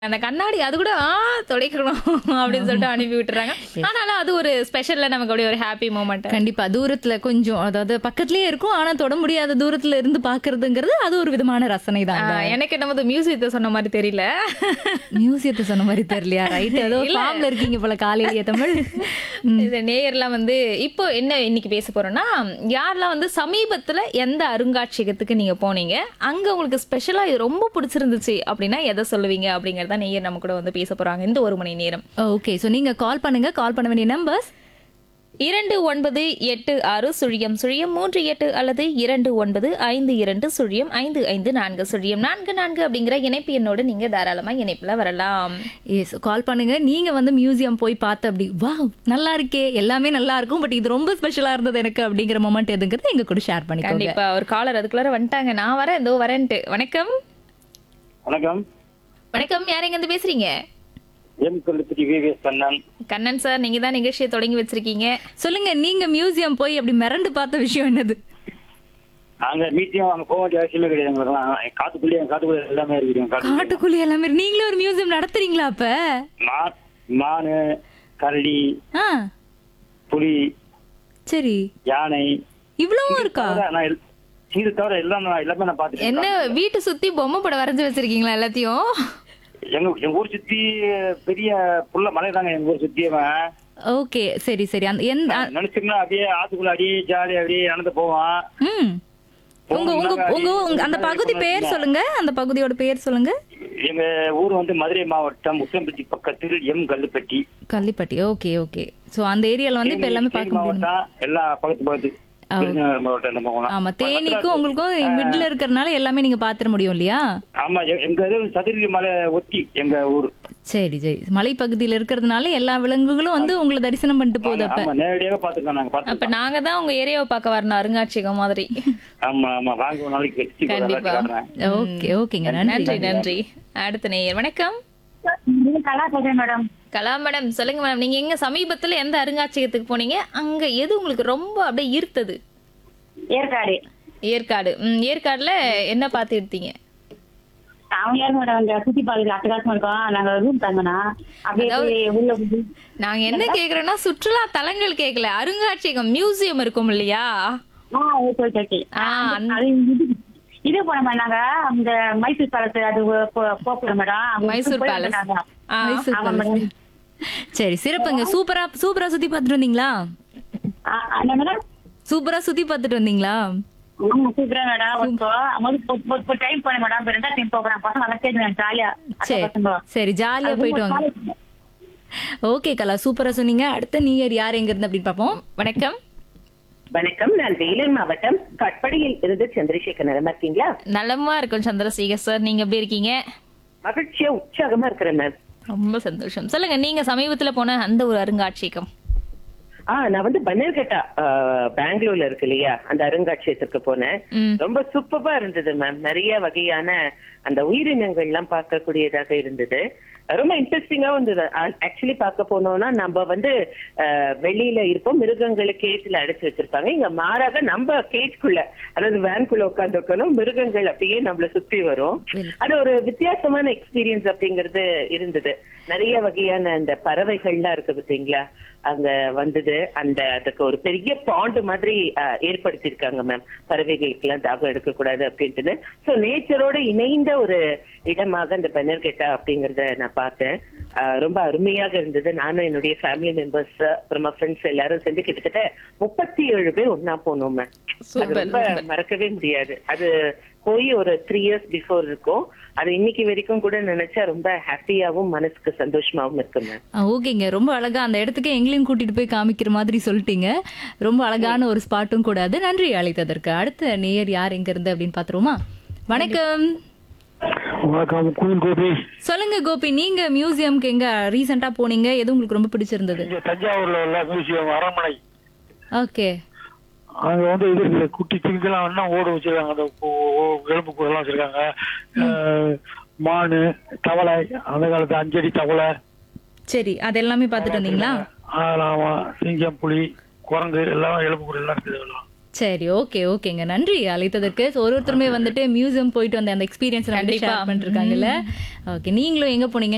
அந்த கண்ணாடி அது கூட ஆ துடைக்கணும் அப்படின்னு சொல்லிட்டு அனுப்பி விட்டுறாங்க ஆனாலும் அது ஒரு ஸ்பெஷல்ல நமக்கு அப்படியே ஒரு ஹாப்பி மூமெண்ட் கண்டிப்பா தூரத்துல கொஞ்சம் அதாவது பக்கத்துலயே இருக்கும் ஆனா தொட முடியாத தூரத்துல இருந்து பாக்குறதுங்கிறது அது ஒரு விதமான ரசனை தான் எனக்கு என்னமோ மியூசியத்தை சொன்ன மாதிரி தெரியல மியூசியத்தை சொன்ன மாதிரி தெரியலையா ரைட் ஏதோ ஃபார்ம்ல இருக்கீங்க போல காலையிலேயே தமிழ் இது நேயர்லாம் வந்து இப்போ என்ன இன்னைக்கு பேச போறோம்னா யாரெல்லாம் வந்து சமீபத்துல எந்த அருங்காட்சியகத்துக்கு நீங்க போனீங்க அங்க உங்களுக்கு ஸ்பெஷலா இது ரொம்ப பிடிச்சிருந்துச்சு அப்படின்னா எதை சொல்லுவீங்க அப்படிங்கறத நேயர் நம்ம கூட வந்து பேச போறாங்க இந்த ஒரு மணி நேரம் ஓகே சோ நீங்க கால் பண்ணுங்க கால் பண்ண வேண்டிய நம்பர்ஸ் இரண்டு ஒன்பது எட்டு ஆறு சுழியம் சுழியம் மூன்று எட்டு அல்லது இரண்டு ஒன்பது ஐந்து இரண்டு சுழியம் ஐந்து ஐந்து நான்கு சுழியம் நான்கு நான்கு அப்படிங்கிற இணைப்பு எண்ணோடு நீங்க தாராளமா இணைப்புல வரலாம் எஸ் கால் பண்ணுங்க நீங்க வந்து மியூசியம் போய் பார்த்து அப்படி வா நல்லா இருக்கே எல்லாமே நல்லா இருக்கும் பட் இது ரொம்ப ஸ்பெஷலா இருந்தது எனக்கு அப்படிங்கிற மொமெண்ட் எதுங்கிறது எங்க கூட ஷேர் பண்ணிக்கோங்க கண்டிப்பா ஒரு காலர் அதுக்குள்ளார வந்துட்டாங்க நான் வரேன் இதோ வரேன்ட்டு வணக்கம் வணக்கம் வணக்கம் யார் எங்க இருந்து பேசுறீங்க M Kollupatti VVS Kannan Kannan sir நீங்க தான் நிகழ்ச்சியை தொடங்கி வச்சிருக்கீங்க சொல்லுங்க நீங்க மியூசியம் போய் அப்படி மிரண்டு பார்த்த விஷயம் என்னது நாங்க மீட்டிங் அங்க போக வேண்டிய அவசியமே கிடையாது எங்களுக்குலாம் காட்டுக்குள்ளேயே காட்டுக்குள்ளே எல்லாமே இருக்குது காட்டு காட்டுக்குள்ளி எல்லாமே நீங்களும் ஒரு மியூசியம் நடத்துறீங்களா அப்ப மா மானு கரடி ஆ புலி சரி யானை இவ்வளவும் இருக்கா தவிர நான் எல்- இது தவிர எல்லாம் நான் எல்லாமே நான் பார்த்துட்டேன் என்ன வீட்டு சுத்தி பொம்மை படம் வரைஞ்சு வச்சிருக்கீங்களா எல்லாத்தையும் எங்க எங்க ஊர் சுத்தி பெரிய புள்ள மலை தாங்க எங்க ஊர் சுத்தியவன் ஓகே சரி சரி அந்த எந்த நினைச்சோம்னா அப்படியே ஆத்துக்குள்ள அப்படியே ஜாலி அப்படியே நடந்து போவான் ம் உங்க உங்க உங்க உங்க அந்த பகுதி பேர் சொல்லுங்க அந்த பகுதியோட பேர் சொல்லுங்க எங்க ஊர் வந்து மதுரை மாவட்டம் முத்தம்பட்டி பக்கத்தில் M Kallupatti Kallipatti okay okay so அந்த ஏரியால வந்து இப்ப எல்லாமே தேனி பார்க்க முடியும் மாவட்டம் எல்லா பக்கத்து பக்கத்து விருதுநகர் மாவட்டம் நம்ம போகலாம் ஆமா தேனிக்கும் உங்களுக்கும் மிட்ல இருக்கறனால எல்லாமே நீங்க பாத்துற முடியும் இல்லையா ஆமா எ- எங்க இது சதுரகிரி மலை ஒட்டி எங்க ஊர் சரி சரி மலைப்பகுதியில இருக்கிறதுனால எல்லா விலங்குகளும் வந்து உங்களை தரிசனம் பண்ணிட்டு போகுது அப்ப ஆமா நேரடியாக பாத்துருக்கோம் நாங்க அப்ப பாத்துருக்கோம் நாங்க தான் உங்க ஏரியாவை பார்க்க வரணும் அருங்காட்சியகம் மாதிரி ஆமா ஆமா வாங்க ஒரு நாளைக்கு வச்சு கண்டிப்பா. காட்டுறேன் ஓகே ஓகேங்க நன்றி நன்றி நன்றி அடுத்த நேயர் வணக்கம் கலா பேசுறேன் மேடம் கலா மேடம் சொல்லுங்க மேடம் நீங்க எங்க சமீபத்துல எந்த அருங்காட்சியகத்துக்கு போனீங்க அங்க எது உங்களுக்கு ரொம்ப அப்படியே ஈர்த்தது ஏற்காடு ஏற்காடு ம், ஏற்காடுல என்ன பார்த்து எடுத்தீங்க அவங்க யார் மேடம் அந்த சுத்தி பார்க்கறது அட்டகாசமா இருக்கும் நாங்க ரூம் தங்கினா அப்படியே போய் உள்ள போய் நாங்க என்ன கேக்குறோம்னா சுற்றுலா தலங்கள் கேட்கல அருங்காட்சியகம் மியூசியம் இருக்கும் இல்லையா ஆ ஓகே ஓகே ஓகே ஆ, அந்த- அது இது- இது போனோம் நாங்க அந்த மைசூர் பேலஸ் அது போகிறோம் மேடம் அங்க மைசூர் போய் பேலஸ் வந்தாங்க. ஆ, மைசூர் ஆமா பேலஸ். மேடம் சரி சிறப்புங்க சூப்பரா சூப்பரா சுத்தி பார்த்துட்டு வந்தீங்களா ஆ, என்ன மேடம் சூப்பரா சுத்தி பார்த்துட்டு வந்தீங்களா ஆமா சூப்பரா மேடம் இப்போ டைம் போனேன் மேடம் இப்போ ரெண்டா டைம் போகிறேன் பசங்க நல்லா சேர்ந்து ஜாலியா சரி சரி ஜாலியா போயிட்டு வாங்க ஓகே கலா சூப்பரா சொன்னீங்க அடுத்த நியர் யார் எங்க இருந்து அப்படின்னு பார்ப்போம் வணக்கம் வணக்கம் நான் வேலூர் மாவட்டம் கட்படியில் இருந்து சந்திரசேகர் நல்லா இருக்கீங்களா நலமா இருக்கும் சந்திரசேகர் சார் நீங்க எப்படி இருக்கீங்க மகிழ்ச்சியா உற்சாகமா இருக்கிறேன் மேம் ரொம்ப சந்தோஷம் சொல்லுங்க நீங்க சமீபத்துல போன அந்த ஒரு அருங்காட்சியகம் ஆ நான் வந்து பன்னர்கட்டா பெங்களூர்ல இருக்கு இல்லையா அந்த அருங்காட்சியகத்திற்கு போனேன் ம். ரொம்ப சூப்பரா இருந்தது மேம் நிறைய வகையான அந்த உயிரினங்கள் எல்லாம் பார்க்கக்கூடியதாக இருந்தது ரொம்ப இன்ட்ரெஸ்டிங்காவும் இருந்தது ஆக்சுவலி பார்க்க போனோம்னா நம்ம வந்து அஹ், வெளியில இருப்போம் மிருகங்களை கேஜ்ல அடைச்சு வச்சிருப்பாங்க இங்க மாறாக நம்ம கேஜ்குள்ள அதாவது வேன்குள்ள உட்காந்துருக்கணும் மிருகங்கள் அப்படியே நம்மள சுத்தி வரும் அது ஒரு வித்தியாசமான எக்ஸ்பீரியன்ஸ் அப்படிங்கிறது இருந்தது நிறைய வகையான அந்த பறவைகள்லாம் இருக்கு பார்த்தீங்களா அங்க வந்தது அந்த அதுக்கு ஒரு பெரிய பாண்டு மாதிரி அஹ், ஏற்படுத்தியிருக்காங்க மேம் பறவைகளுக்கு எல்லாம் தாகம் எடுக்கக்கூடாது அப்படின்ட்டு சோ நேச்சரோட இணைந்த ஒரு இடமாக அந்த பெனர்கெட்டா அப்படிங்கறத நான் பார்த்தேன் அஹ், ரொம்ப அருமையாக இருந்தது நானும் என்னுடைய ஃபேமிலி மெம்பர்ஸ் அப்புறமா ஃப்ரெண்ட்ஸ் எல்லாரும் சேர்ந்து கிட்டத்தட்ட முப்பத்தி ஏழு பேர் ஒன்னா போனோம் மேம் அது சூப்பர் ரொம்ப மறக்கவே முடியாது அது போய் ஒரு த்ரீ இயர்ஸ் பிஃபோர் இருக்கும் அது இன்னைக்கு வரைக்கும் கூட நினைச்சா ரொம்ப ஹாப்பியாவும் மனசுக்கு சந்தோஷமாவும் இருக்கு மேம் ஆ, ஓகேங்க ரொம்ப அழகா அந்த இடத்துக்கு எங்களையும் கூட்டிட்டு போய் காமிக்கிற மாதிரி சொல்லிட்டீங்க ரொம்ப அழகான ஒரு ஸ்பாட்டும் கூட அது நன்றி அழைத்ததற்கு அடுத்த நேயர் யார் எங்க இருந்து அப்படின்னு பாத்துருவோமா வணக்கம் வணக்கம் குயின் கோபி சொல்லுங்க கோபி நீங்க மியூசியம்க்கு எங்க ரீசெண்டா போனீங்க எது உங்களுக்கு ரொம்ப பிடிச்சிருந்தது இங்க தஞ்சாவூர்ல உள்ள மியூசியம் அரண்மனை ஓகே அங்க வந்து இது இருக்குது குட்டி திங்கெல்லாம் வேணா ஓட வச்சிருக்காங்க அந்த ஓ- ஓ- எலும்பு கூடலாம் வச்சிருக்காங்க அஹ், மானு தவளை அந்த காலத்து அஞ்சடி தவளை சரி அது எல்லாமே பார்த்துட்டு வந்தீங்களா அதெல்லாம் சிங்கம் புலி குரங்கு எல்லாம் எலும்பு கூட எல்லாம் இருக்குது எல்லாம் சரி ஓகே ஓகேங்க நன்றி அழைத்ததற்கு So, ஒரு ஒருத்தருமே வந்துட்டு மியூசியம் போயிட்டு வந்த அந்த எக்ஸ்பீரியன்ஸ் கண்டிப்பா. ஷேர் பண்ணிருக்காங்கல்ல ஓகே நீங்களும் எங்க போனீங்க